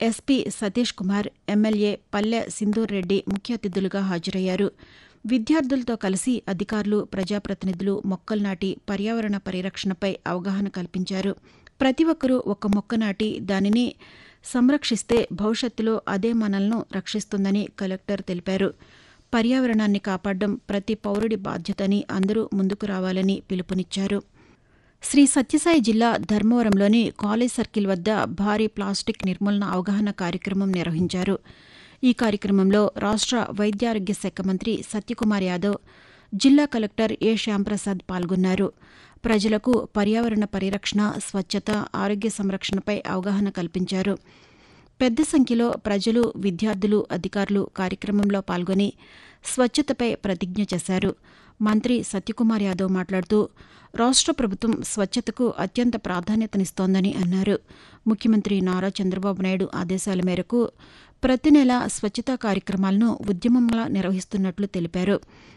SP Satish Kumar MLA పల్లె సింధూర్ రెడ్డి ముఖ్య అతిథులుగా హాజరయ్యారు విద్యార్థులతో కలిసి అధికారులు ప్రజాప్రతినిధులు మొక్కలు నాటి పర్యావరణ పరిరక్షణపై అవగాహన కల్పించారు ప్రతి ఒక్కరూ ఒక మొక్క నాటి దానిని సంరక్షిస్తే భవిష్యత్తులో అదే మనల్ని రక్షిస్తుందని కలెక్టర్ తెలిపారు పర్యావరణాన్ని కాపాడడం ప్రతి పౌరుడి బాధ్యతని అందరూ ముందుకు రావాలని పిలుపునిచ్చారు శ్రీ సత్యసాయి జిల్లా ధర్మవరంలోని కాలేజ్ సర్కిల్ వద్ద భారీ ప్లాస్టిక్ నిర్మూలన అవగాహన కార్యక్రమం నిర్వహించారు ఈ కార్యక్రమంలో రాష్ట్ర వైద్యారోగ్య శాఖ మంత్రి సత్యకుమార్ యాదవ్ జిల్లా కలెక్టర్ ఏ శ్యాంప్రసాద్ పాల్గొన్నారు ప్రజలకు పర్యావరణ పరిరక్షణ స్వచ్ఛత ఆరోగ్య సంరక్షణపై అవగాహన కల్పించారు పెద్ద సంఖ్యలో ప్రజలు విద్యార్థులు అధికారులు కార్యక్రమంలో పాల్గొని స్వచ్ఛతపై ప్రతిజ్ఞ చేశారు మంత్రి సత్యకుమార్ యాదవ్ మాట్లాడుతూ రాష్ట్ర ప్రభుత్వం స్వచ్ఛతకు అత్యంత ప్రాధాన్యతనిస్తోందని అన్నారు ముఖ్యమంత్రి నారా చంద్రబాబు నాయుడు ఆదేశాల మేరకు ప్రతి నెల స్వచ్ఛతా కార్యక్రమాలను ఉద్యమంలా నిర్వహిస్తున్నట్లు తెలిపారు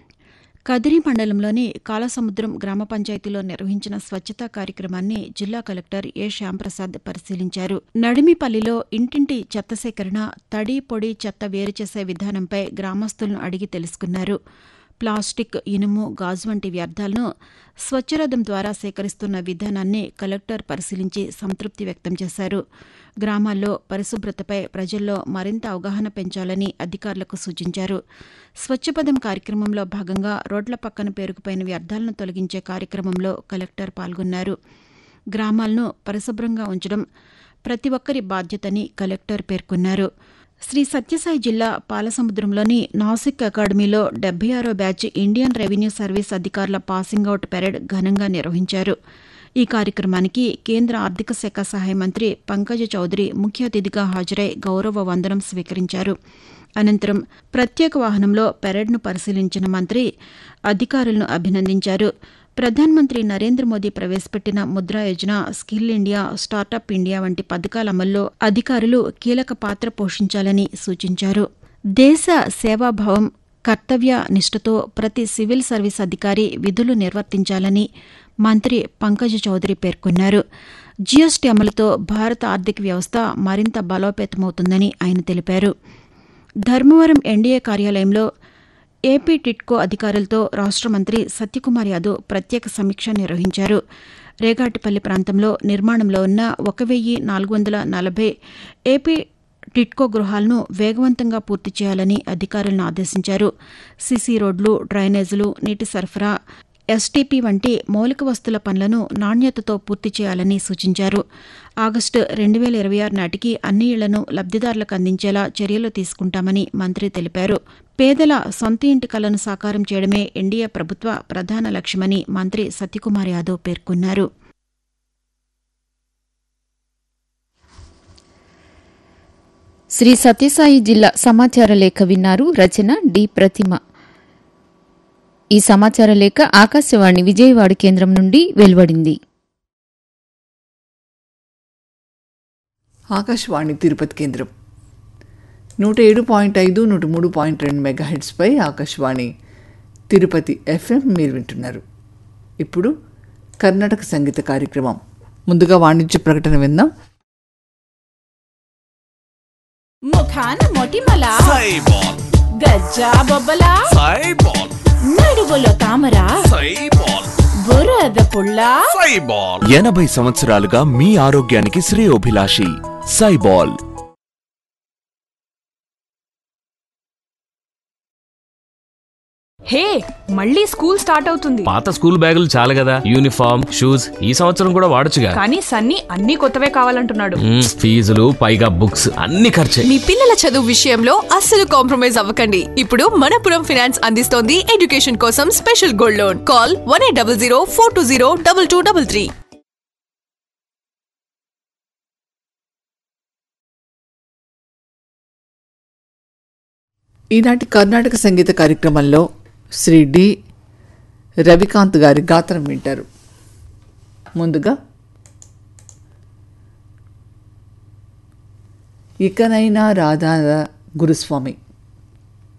కదిరి మండలంలోని కాలసముద్రం గ్రామ పంచాయతీలో నిర్వహించిన స్వచ్ఛతా కార్యక్రమాన్ని జిల్లా కలెక్టర్ ఏ శ్యాంప్రసాద్ పరిశీలించారు నడిమిపల్లిలో ఇంటింటి చెత్త సేకరణ తడి పొడి చెత్త వేరు చేసే విధానంపై గ్రామస్తులను అడిగి తెలుసుకున్నారు ప్లాస్టిక్ ఇనుము గాజు వంటి వ్యర్థాలను స్వచ్ఛరథం ద్వారా సేకరిస్తున్న విధానాన్ని కలెక్టర్ పరిశీలించి సంతృప్తి వ్యక్తం చేశారు గ్రామాల్లో పరిశుభ్రతపై ప్రజల్లో మరింత అవగాహన పెంచాలని అధికారులకు సూచించారు స్వచ్ఛపదం కార్యక్రమంలో భాగంగా రోడ్ల పక్కన పేరుకుపోయిన వ్యర్థాలను తొలగించే కార్యక్రమంలో కలెక్టర్ పాల్గొన్నారు గ్రామాలను పరిశుభ్రంగా ఉంచడం ప్రతి ఒక్కరి బాధ్యతని కలెక్టర్ పేర్కొన్నారు శ్రీ సత్యసాయి జిల్లా పాలసముద్రంలోని నాసిక్ అకాడమీలో డెబ్బై ఆరో బ్యాచ్ ఇండియన్ రెవెన్యూ సర్వీస్ అధికారుల పాసింగ్ అవుట్ పెరేడ్ ఘనంగా నిర్వహించారు ఈ కార్యక్రమానికి కేంద్ర ఆర్థిక శాఖ సహాయ మంత్రి పంకజ చౌదరి ముఖ్య అతిథిగా హాజరై గౌరవ వందనం స్వీకరించారు అనంతరం ప్రత్యేక వాహనంలో పెరేడ్ను పరిశీలించిన మంత్రి అధికారులను అభినందించారు ప్రధానమంత్రి నరేంద్ర మోదీ ప్రవేశపెట్టిన Mudra Yojana skill India startup India వంటి పథకాల అమల్లో అధికారులు కీలక పాత్ర పోషించాలని సూచించారు దేశ సేవాభావం కర్తవ్య నిష్ఠతో ప్రతి సివిల్ సర్వీస్ అధికారి విధులు నిర్వర్తించాలని మంత్రి పంకజ చౌదరి పేర్కొన్నారు జీఎస్టీ అమలుతో భారత ఆర్థిక వ్యవస్థ మరింత బలోపేతమవుతుందని ఆయన తెలిపారు ధర్మవరం ఎన్డీఏ కార్యాలయంలో ఏపీ టిట్కో అధికారులతో రాష్ట్ర మంత్రి సత్యకుమార్ యాదవ్ ప్రత్యేక సమీక్ష నిర్వహించారు రేగాటిపల్లి ప్రాంతంలో నిర్మాణంలో ఉన్న ఒక వెయ్యి నాలుగు వందల నలభై ఏపీ టిట్కో గృహాలను వేగవంతంగా పూర్తి చేయాలని అధికారులను ఆదేశించారు సీసీ రోడ్లు డ్రైనేజీలు నీటి సరఫరా ఎస్టీపీ వంటి మౌలిక వస్తుల పనులను నాణ్యతతో పూర్తి చేయాలని సూచించారు ఆగస్టు రెండు వేల ఇరవై ఆరు నాటికి అన్ని ఇళ్లను లబ్దిదారులకు అందించేలా చర్యలు తీసుకుంటామని మంత్రి తెలిపారు పేదల సొంత ఇంటి కలను సాకారం చేయడమే ఎన్డీఏ ప్రభుత్వ ప్రధాన లక్ష్యమని మంత్రి సత్యకుమార్ యాదవ్ పేర్కొన్నారు శ్రీ సత్యసాయి జిల్లా సమాచార లేఖ విన్నారు రచన డి ప్రతిమ ఈ సమాచార లేఖ ఆకాశవాణి విజయవాడ కేంద్రం నుండి వెలువడింది ఆకాశవాణి తిరుపతి కేంద్రం నూట ఏడు పాయింట్ ఐదు నూట మూడు పాయింట్ రెండు మెగాహెడ్స్పై ఆకాశవాణి తిరుపతి ఎఫ్ఎం మీరు వింటున్నారు ఇప్పుడు కర్ణాటక సంగీత కార్యక్రమం ముందుగా వాణిజ్య ప్రకటన విందాం ముఖాన మొటిమల సైబాల్ గజ్జా బొబ్బల సైబాల్ నడువులో తామర సైబాల్ బురద పుల్ల సైబాల్ ఎనభై సంవత్సరాలుగా మీ ఆరోగ్యానికి శ్రేయోభిలాషి సైబాల్ హే మళ్ళీ స్కూల్ స్టార్ట్ అవుతుంది పాత స్కూల్ బ్యాగులు చాలు కదా యూనిఫామ్ షూస్ ఈ సంవత్సరం కూడా వాడొచ్చుగా కానీ సన్నీ అన్ని కొత్తవే కావాలంటున్నాడు మ్మ్, ఫీజులు పైగా బుక్స్ అన్ని ఖర్చే మీ పిల్లల చదువు విషయంలో అస్సలు కాంప్రమైజ్ అవ్వకండి ఇప్పుడు మనపురం ఫినాన్స్ అందిస్తోంది ఎడ్యుకేషన్ కోసం special gold loan call one eight double zero four two zero double two double three ఈనాటి కర్ణాటక సంగీత కార్యక్రమంలో శ్రీ డి రవికాంత్ గారి గాత్రం వింటారు ముందుగా ఇకనైనా రాధా గురుస్వామి